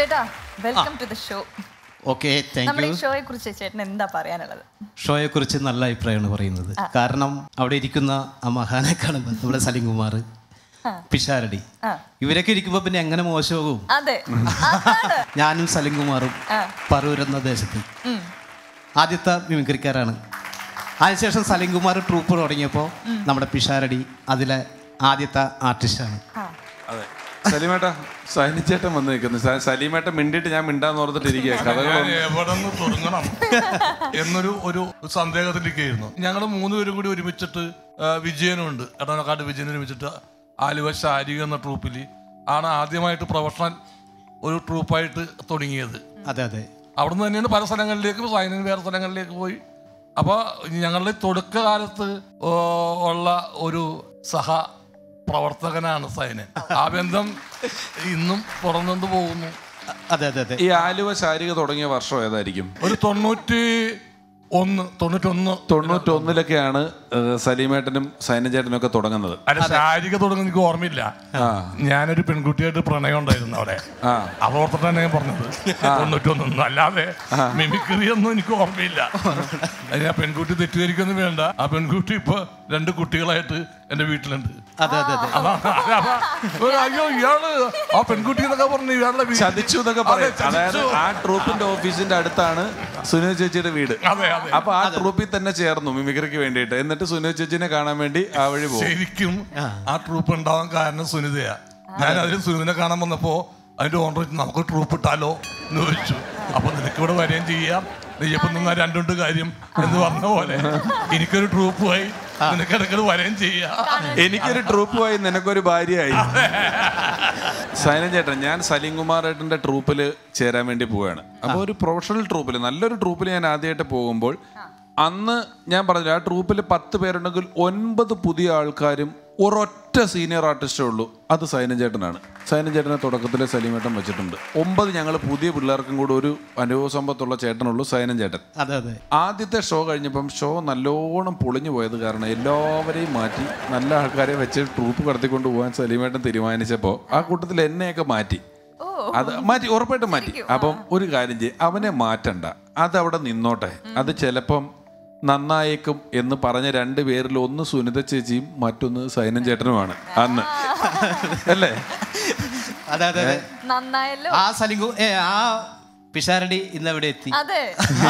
ചേട്ടാ welcome to the show okay thank നമ്മുടെ you ഈ ഷോയെ കുറിച്ച് ചേട്ടൻ എന്താ പറയാനുള്ളത് ഷോയെ കുറിച്ച് നല്ല അഭിപ്രായമാണ് പറയുന്നത് കാരണം അവിടെ ഇരിക്കുന്ന ആ മഹാനെ കാണുമ്പോൾ നമ്മുടെ സലിംകുമാർ പിഷാരടി ആ. ഇവരൊക്കെ ഇരിക്കുമ്പോൾ പിന്നെ എങ്ങനെ മോശമാകും അതെ അതാണ്. ഞാനും സലിംകുമാറും ആ. പറൂർ എന്ന ദേശത്ത് ഉം. ആദ്യത്തെ മിമിക്രിക്കാരാണ് അതിനുശേഷം സലിംകുമാർ ട്രൂപ്പ് തുടങ്ങിയപ്പോൾ നമ്മുടെ പിഷാരടി അതിലെ ആദ്യത്തെ ആർട്ടിസ്റ്റാണ് ആ. അതെ സലീമേട്ട സൈനിച്ചേട്ടൻ വന്ന് നിൽക്കുന്നു സ- സലീമേട്ടൻ മിണ്ടിയിട്ട് ഞാൻ മിണ്ടാന്ന് ഓർത്തിട്ട് ഇരിക്കുക ഞാൻ കഥകളൊന്നും എവിടെ നിന്ന് തുടങ്ങണം എന്നൊരു ഒരു സന്ദേഹത്തിലേക്കായിരുന്നു ഞങ്ങൾ മൂന്നുപേരും കൂടി ഒരുമിച്ചിട്ട് ആ, വിജയനുണ്ട് എടനക്കാട് വിജയൻ ഒരുമിച്ചിട്ട് ആലുവ ശാരിക എന്ന ട്രൂപ്പിൽ ആണ് ആദ്യമായിട്ട് പ്രൊഫഷണൽ ഒരു ട്രൂപ്പായിട്ട് തുടങ്ങിയത് അതെ അതെ അവിടുന്ന് തന്നെയാണ് പല സ്ഥലങ്ങളിലേക്ക് സൈനിന് വേറെ സ്ഥലങ്ങളിലേക്ക് പോയി അപ്പോൾ ഞങ്ങളുടെ തുടക്കകാലത്ത് ഓ, ഉള്ള ഒരു സഹ പ്രവർത്തകനാണ് സൈനൻ ആ ബന്ധം ഇന്നും തുടർന്നുകൊണ്ട് പോകുന്നു അതെ അതെ അതെ ഈ ആലുവ ശാരിക തുടങ്ങിയ വർഷം ഏതായിരിക്കും ഒരു തൊണ്ണൂറ്റി ഒന്ന് തൊണ്ണൂറ്റൊന്ന് തൊണ്ണൂറ്റൊന്നിലൊക്കെയാണ് ഏഹ്, സലീമേട്ടനും സൈനചേട്ടനും ഒക്കെ തുടങ്ങുന്നത് അല്ല ശാരിക തുടങ്ങുന്ന എനിക്ക് ഓർമ്മയില്ല ഞാനൊരു പെൺകുട്ടിയായിട്ട് പ്രണയം ഉണ്ടായിരുന്നു അവിടെ ആ. അത് ഓർത്തിട്ട് തന്നെ ഞാൻ പറഞ്ഞത് തൊണ്ണൂറ്റൊന്നും അല്ലാതെ മിമിക്രി ഒന്നും എനിക്ക് ഓർമ്മയില്ല അത് ഞാൻ പെൺകുട്ടി തെറ്റിദ്ധരിക്കൊന്നും വേണ്ട ആ പെൺകുട്ടി ഇപ്പൊ രണ്ട് കുട്ടികളായിട്ട് എന്റെ വീട്ടിലുണ്ട് അതെ അതെ അതെ അതാണ് അതാ, ഒരു അയ്യോ ഇയാള് ആ പെൺകുട്ടി എന്നൊക്കെ പറഞ്ഞു ഇയാളുടെ വീ- ചതിച്ചു എന്നൊക്കെ പറയും അതെ, ചതിച്ചു. അതായത് ആ ട്രൂപ്പിന്റെ ഓഫീസിന്റെ അടുത്താണ് സുനിൽ ചേച്ചിയുടെ വീട് അതെ അതെ അപ്പൊ ആ ട്രൂപ്പിൽ തന്നെ ചേർന്നു മിമിക്രിക്ക് വേണ്ടിയിട്ട് എന്നിട്ട് സുനിൽ ചേച്ചിനെ കാണാൻ വേണ്ടി ആ വഴി പോകും ശരിക്കും ആ ട്രൂപ്പ് ഉണ്ടാവാൻ കാരണം സുനിതയാ ഞാൻ അതിൽ സുനിതനെ കാണാൻ വന്നപ്പോ അതിന്റെ ഓണർ നമുക്ക് ട്രൂപ്പ് ഇട്ടാലോ എന്ന് ചോദിച്ചു അപ്പൊ നിനക്ക് ഇവിടെ വരികയും ചെയ്യാം നെയ്യപ്പം നിന്നാ രണ്ടുണ്ട് കാര്യം എന്ന് പറഞ്ഞ പോലെ എനിക്കൊരു ട്രൂപ്പുമായി നിനക്ക് ഇടയ്ക്ക് വരികയും ചെയ്യാം എനിക്കൊരു ട്രൂപ്പുമായി നിനക്കൊരു ഭാര്യയായി സൈനൻ ചേട്ടൻ ഞാൻ സലീം കുമാർ ഏട്ടന്റെ ട്രൂപ്പിൽ ചേരാൻ വേണ്ടി പോവുകയാണ് അപ്പോൾ ഒരു പ്രൊഫഷണൽ ട്രൂപ്പിൽ നല്ലൊരു ട്രൂപ്പിൽ ഞാൻ ആദ്യമായിട്ട് പോകുമ്പോൾ അന്ന് ഞാൻ പറഞ്ഞു ആ ട്രൂപ്പിൽ പത്ത് പേരുണ്ടെങ്കിൽ ഒൻപത് പുതിയ ആൾക്കാരും ഒരൊറ്റ സീനിയർ ആർട്ടിസ്റ്റേ ഉള്ളൂ അത് സൈനൻ ചേട്ടനാണ് സൈനൻ ചേട്ടനെ തുടക്കത്തിൽ സലീമേട്ടൻ വെച്ചിട്ടുണ്ട് ഒമ്പത് ഞങ്ങൾ പുതിയ പിള്ളേർക്കും കൂടെ ഒരു അനുഭവ സമ്പത്തുള്ള ചേട്ടനുള്ളൂ സൈനൻ ചേട്ടൻ അതെ അതെ ആദ്യത്തെ ഷോ കഴിഞ്ഞപ്പം ഷോ നല്ലോണം പൊളിഞ്ഞു പോയത് കാരണം എല്ലാവരെയും മാറ്റി നല്ല ആൾക്കാരെ വെച്ച് ട്രൂപ്പ് കടത്തിക്കൊണ്ട് പോകാൻ സലീമേട്ടൻ തീരുമാനിച്ചപ്പോൾ ആ കൂട്ടത്തിൽ എന്നെയൊക്കെ മാറ്റി അത് മാറ്റി ഉറപ്പായിട്ടും മാറ്റി അപ്പം ഒരു കാര്യം ചെയ്യും അവനെ മാറ്റണ്ട അതവിടെ നിന്നോട്ടെ അത് ചിലപ്പം നന്നായേക്കും എന്ന് പറഞ്ഞ രണ്ട് പേരിൽ ഒന്ന് സുനിത ചേച്ചിയും മറ്റൊന്ന് സൈനൻ ചേട്ടനുമാണ് അന്ന് അല്ലേ അതെ അതെ അതെ നന്നായല്ലോ ആ സലിംഗു ഏ ആ പിഷാരടി ഇന്ന് എവിടെ എത്തി അതെ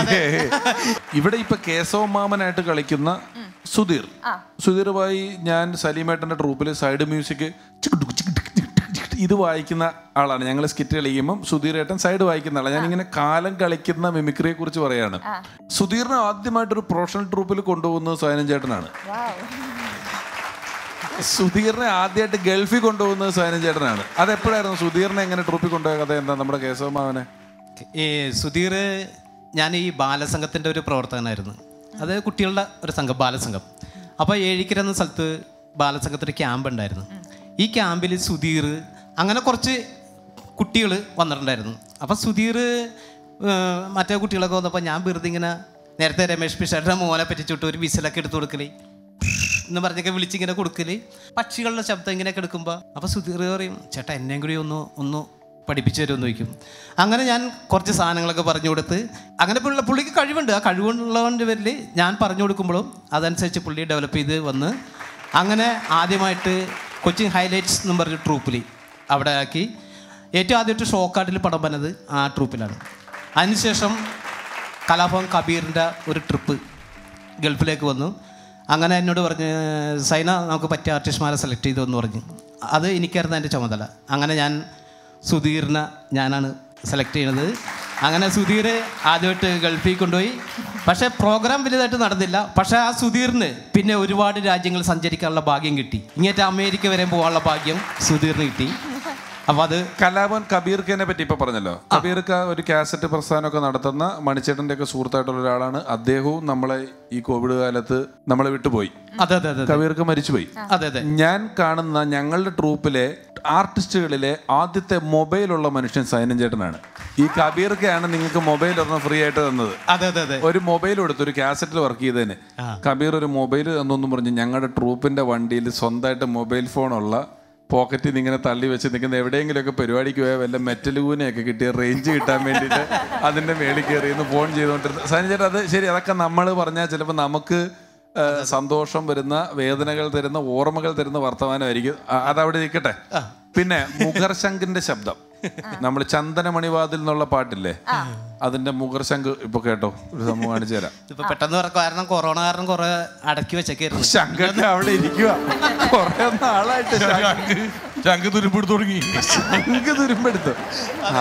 ഇവിടെ ഇപ്പൊ കേശവ മാമനായിട്ട് കളിക്കുന്ന സുധീർ സുധീറുമായി ഞാൻ സലീമേട്ടന്റെ ട്രൂപ്പിൽ സൈഡ് മ്യൂസിക് ഇത് വായിക്കുന്ന ആളാണ് ഞങ്ങൾ സ്കിറ്റ് കളിക്കുമ്പോൾ സുധീർ ഏട്ടൻ സൈഡ് വായിക്കുന്ന ആളാണ് ഞാനിങ്ങനെ കാലം കളിക്കുന്ന മിമിക്രിയെ കുറിച്ച് പറയാണ് സുധീറിനെ ആദ്യമായിട്ടൊരു പ്രൊഫഷണൽ ട്രൂപ്പിൽ കൊണ്ടുപോകുന്നത് സൈനൻ ചേട്ടനാണ് സുധീറിനെ ആദ്യമായിട്ട് ഗൾഫിൽ കൊണ്ടുപോകുന്നത് സൈനൻ ചേട്ടനാണ് അത് എപ്പോഴായിരുന്നു സുധീറിനെ എങ്ങനെ ട്രൂപ്പിൽ കൊണ്ടുപോയ കഥ എന്താ നമ്മുടെ കേശവ മാമനെ ഈ സുധീർ ഞാൻ ഈ ബാലസംഘത്തിൻ്റെ ഒരു പ്രവർത്തകനായിരുന്നു അത് കുട്ടികളുടെ ഒരു സംഘം ബാലസംഘം അപ്പോൾ ഏഴിക്കര എന്ന സ്ഥലത്ത് ബാലസംഘത്തിന് ക്യാമ്പ് ഉണ്ടായിരുന്നു ഈ ക്യാമ്പിൽ സുധീർ അങ്ങനെ കുറച്ച് കുട്ടികൾ വന്നിട്ടുണ്ടായിരുന്നു അപ്പോൾ സുധീർ ഏർ, മറ്റേ കുട്ടികളൊക്കെ വന്നപ്പോൾ ഞാൻ വെറുതെ ഇങ്ങനെ നേരത്തെ രമേഷ് പിഷാരുടെ മോനെ പറ്റിച്ചിട്ട് ഒരു വിസിലൊക്കെ എടുത്ത് കൊടുക്കലേ എന്ന് പറഞ്ഞൊക്കെ വിളിച്ചിങ്ങനെ കൊടുക്കല് പക്ഷികളുടെ ശബ്ദം ഇങ്ങനെയൊക്കെ എടുക്കുമ്പോൾ അപ്പോൾ സുധീർ പറയും ചേട്ടാ എന്നെയും കൂടി ഒന്ന് ഒന്ന് പഠിപ്പിച്ചു തരുമെന്ന് ചോദിക്കും അങ്ങനെ ഞാൻ കുറച്ച് സാധനങ്ങളൊക്കെ പറഞ്ഞു കൊടുത്ത് അങ്ങനെ പുള്ള പുള്ളിക്ക് കഴിവുണ്ട് ആ കഴിവുള്ളതിൻ്റെ പേരിൽ ഞാൻ പറഞ്ഞു കൊടുക്കുമ്പോഴും അതനുസരിച്ച് പുള്ളി ഡെവലപ്പ് ചെയ്ത് വന്ന് അങ്ങനെ ആദ്യമായിട്ട് കൊച്ചിൻ ഹൈലൈറ്റ്സ് എന്ന് പറഞ്ഞ ട്രൂപ്പിൽ അവിടെ ആക്കി ഏറ്റവും ആദ്യമായിട്ട് ഷോക്കാട്ടിൽ പടം വന്നത് ആ ട്രൂപ്പിലാണ് അതിനുശേഷം കലാഭവൻ കബീറിൻ്റെ ഒരു ട്രിപ്പ് ഗൾഫിലേക്ക് വന്നു അങ്ങനെ എന്നോട് പറഞ്ഞ് സൈന നമുക്ക് പറ്റിയ ആർട്ടിസ്റ്റ്മാരെ സെലക്ട് ചെയ്തു എന്ന് പറഞ്ഞു അത് എനിക്കായിരുന്നു എൻ്റെ ചുമതല അങ്ങനെ ഞാൻ സുധീറിനെ ഞാനാണ് സെലക്ട് ചെയ്യുന്നത് അങ്ങനെ സുധീർ ആദ്യമായിട്ട് ഗൾഫിൽ കൊണ്ടുപോയി പക്ഷേ പ്രോഗ്രാം വലുതായിട്ട് നടന്നില്ല പക്ഷേ ആ സുധീറിന് പിന്നെ ഒരുപാട് രാജ്യങ്ങൾ സഞ്ചരിക്കാനുള്ള ഭാഗ്യം കിട്ടി ഇങ്ങേറ്റ അമേരിക്ക വരെ പോകാനുള്ള ഭാഗ്യം സുധീറിന് കിട്ടി അപ്പോൾ അത് കലാഭവൻ കബീർ ഖാനെ പറ്റി ഇപ്പൊ പറഞ്ഞല്ലോ കബീർ ഖാ ഒരു കാസറ്റ് പ്രസ്ഥാനമൊക്കെ നടത്തുന്ന മണിച്ചേട്ടന്റെ ഒക്കെ സുഹൃത്തായിട്ടുള്ള ഒരാളാണ് അദ്ദേഹവും നമ്മളെ ഈ കോവിഡ് കാലത്ത് നമ്മളെ വിട്ടുപോയി അതെ അതെ അതെ കബീർ ഖാൻ മരിച്ചുപോയി അതെ അതെ ഞാൻ കാണുന്ന ഞങ്ങളുടെ ട്രൂപ്പിലെ ആർട്ടിസ്റ്റുകളിലെ ആദ്യത്തെ മൊബൈലുള്ള മനുഷ്യൻ സൈനൻ ചേട്ടനാണ് ഈ കബീർ ഖാണ് നിങ്ങൾക്ക് മൊബൈൽ ഒരെണ്ണം ഫ്രീ ആയിട്ട് തന്നത് അതെ അതെ അതെ ഒരു മൊബൈൽ കൊടുത്തു ഒരു കാസറ്റിൽ വർക്ക് ചെയ്തതിന് കബീർ ഒരു മൊബൈൽ എന്നൊന്നും പറഞ്ഞ് ഞങ്ങളുടെ ട്രൂപ്പിന്റെ വണ്ടിയിൽ സ്വന്തമായിട്ട് മൊബൈൽ ഫോണുള്ള പോക്കറ്റിൽ നിന്ന് ഇങ്ങനെ തള്ളി വെച്ച് നിൽക്കുന്ന എവിടെയെങ്കിലുമൊക്കെ പരിപാടിക്ക് പോയാൽ വല്ല മെറ്റൽ കൂനെയൊക്കെ കിട്ടിയ റേഞ്ച് കിട്ടാൻ വേണ്ടിയിട്ട് അതിൻ്റെ മേളിൽ കയറി ഒന്ന് ഫോൺ ചെയ്തുകൊണ്ടിരുന്നത് സൈന ചേട്ടാ അത് ശരി അതൊക്കെ നമ്മൾ പറഞ്ഞാൽ ചിലപ്പോൾ നമുക്ക് ആ, സന്തോഷം വരുന്ന വേദനകൾ തരുന്ന ഓർമ്മകൾ തരുന്ന വർത്തമാനമായിരിക്കും ആ, അതവിടെ നിൽക്കട്ടെ പിന്നെ മുഖർശങ്കിന്റെ ശബ്ദം നമ്മൾ ചന്ദനമണിവാതിൽ എന്നുള്ള പാട്ടില്ലേ അതിന്റെ മുഖർശങ്ക് ഇപ്പൊ കേട്ടോ ഒരു സംഭവം കാണിച്ചു തരാം ഇപ്പൊ പെട്ടെന്ന് പറ കാരണം കൊറോണ കാരണം കുറെ അടക്കി വെച്ചൊക്കെയായിരുന്നു ശങ്കൊക്കെ അവിടെ ഇരിക്കുക കൊറേ നാളായിട്ട് ശങ്ക് ശങ്ക് തുരുപ്പെടുത്തു തുടങ്ങി ശങ്ക് തുരുമ്പെടുത്തു ആ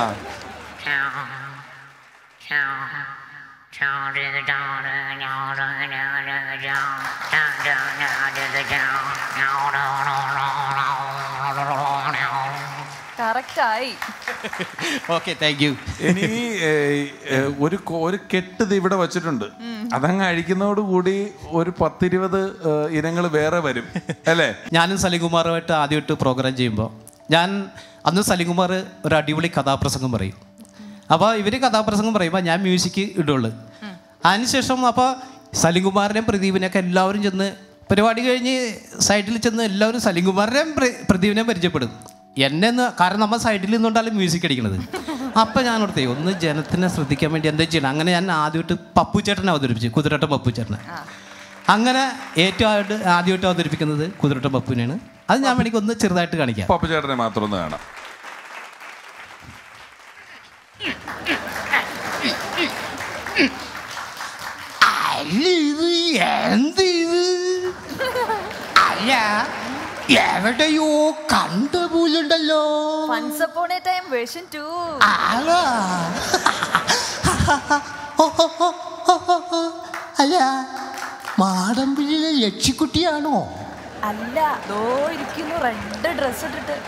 കറക്റ്റ് ആയി ഓക്കെ താങ്ക് യു ഇനി ഏ, ഏ, ഒരു കൊ- ഒരു കെട്ട് ഇത് ഇവിടെ വെച്ചിട്ടുണ്ട് അതങ്ങ് അഴിക്കുന്നതോട് കൂടി ഒരു പത്തിരുപത് ഇനങ്ങൾ വേറെ വരും അല്ലേ ഞാനും സലികുമാറുമായിട്ട് ആദ്യമായിട്ട് പ്രോഗ്രാം ചെയ്യുമ്പോൾ ഞാൻ അന്ന് സലികുമാർ ഒരു അടിപൊളി കഥാപ്രസംഗം പറയും അപ്പോൾ ഇവർ കഥാപ്രസംഗം പറയുമ്പോൾ ഞാൻ മ്യൂസിക് ഇടുള്ളൂ അതിനുശേഷം അപ്പോൾ സലിംകുമാറിനെയും പ്രദീപിനെയൊക്കെ എല്ലാവരും ചെന്ന് പരിപാടി കഴിഞ്ഞ് സൈഡിൽ ചെന്ന് എല്ലാവരും സലിംകുമാറിനെയും പ്ര- പ്രദീപിനെയും പരിചയപ്പെടും എന്നെ ഒന്ന് കാരണം നമ്മൾ സൈഡിൽ നിന്നുകൊണ്ടാണ് മ്യൂസിക് അടിക്കുന്നത് അപ്പം ഞാൻ ഓർത്തേ ഒന്ന് ജനത്തിനെ ശ്രദ്ധിക്കാൻ വേണ്ടി എന്താ ചെയ്യണം അങ്ങനെ ഞാൻ ആദ്യമായിട്ട് പപ്പു ചേട്ടനെ അവതരിപ്പിച്ചു കുതിരട്ട പപ്പു ചേട്ടനെ അങ്ങനെ ഏറ്റവും ആയിട്ട് ആദ്യമായിട്ട് അവതരിപ്പിക്കുന്നത് കുതിരട്ട പപ്പുവിനെയാണ് അത് ഞാൻ വേണമെങ്കിൽ ഒന്ന് ചെറുതായിട്ട് കാണിക്കാം പപ്പു ചേട്ടനെ മാത്രം ഒന്ന് കാണാം അല്ല ഇത് എന്ത് ഇത് അല്ല എവിടെയോ കണ്ട പോലുണ്ടല്ലോ once upon a time version two ആളാ അല്ല മാടമ്പിളിയിലെ ലക്ഷിക്കുട്ടിയാണോ അല്ല ദോ ഇരിക്കുന്നു റെഡ് ഡ്രസ് ഇട്ടിട്ട്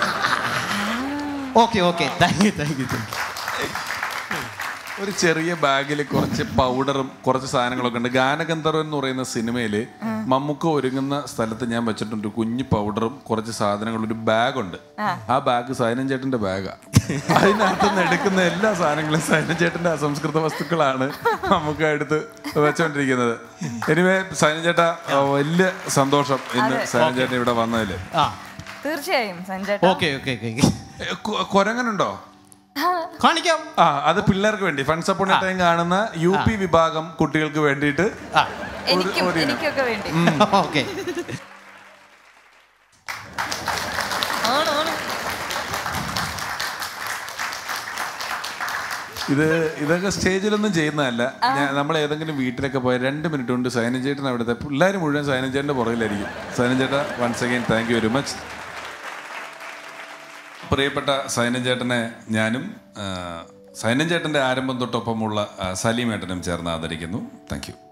okay okay thank you thank you thank you ഒരു ചെറിയ ബാഗിൽ കുറച്ച് പൗഡറും കുറച്ച് സാധനങ്ങളൊക്കെ ഉണ്ട് ഗാനഗന്ധർവൻ എന്ന് പറയുന്ന സിനിമയിൽ മമ്മൂക്ക ഒരുങ്ങുന്ന സ്ഥലത്ത് ഞാൻ വെച്ചിട്ടുണ്ട് ഒരു കുഞ്ഞു പൗഡറും കുറച്ച് സാധനങ്ങളും ഒരു ബാഗുണ്ട് ആ ബാഗ് സൈനൻ ചേട്ടന്റെ ബാഗാ അതിനകത്ത് നിന്ന് എടുക്കുന്ന എല്ലാ സാധനങ്ങളും സൈനൻ ചേട്ടന്റെ അസംസ്കൃത വസ്തുക്കളാണ് നമുക്ക് എടുത്ത് വെച്ചോണ്ടിരിക്കുന്നത് എനിവേ സൈനൻ ചേട്ടാ ആ, വലിയ സന്തോഷം ഇന്ന് സൈനൻ ചേട്ടൻ ഇവിടെ വന്നതിൽ ആ തീർച്ചയായും സഞ്ജേട്ടാ ഓക്കെ ഓക്കെ ഓക്കെ കൊരങ്ങനുണ്ടോ കാണിക്കാം ആ അത് പിള്ളേർക്ക് വേണ്ടി ഫണ്ട്സ് അപ്പോൺ ടൈം കാണുന്ന യു പി വിഭാഗം കുട്ടികൾക്ക് വേണ്ടിയിട്ട് ആ എനിക്കും എനിക്കൊക്കെ വേണ്ടി ഓക്കെ ആണ്, ആണ്. ഇത് ഇതൊക്കെ സ്റ്റേജിലൊന്നും ചെയ്യുന്നതല്ല ഞാൻ നമ്മൾ ഏതെങ്കിലും വീട്ടിലൊക്കെ പോയ രണ്ട് മിനിറ്റ് കൊണ്ട് സൈനൻ ചേട്ടൻ അവിടുത്തെ പിള്ളേർ മുഴുവൻ സൈനൻ ചേട്ടൻ്റെ പുറകിലായിരിക്കും സൈനൻ ചേട്ടാ once again thank you very much പ്രിയപ്പെട്ട സൈനൻ ചേട്ടനെ ഞാനും ആ, സൈനൻ ചേട്ടൻ്റെ ആരംഭം തൊട്ടൊപ്പമുള്ള ആ, സലീം ഏട്ടനും ചേർന്ന് ആദരിക്കുന്നു താങ്ക് യു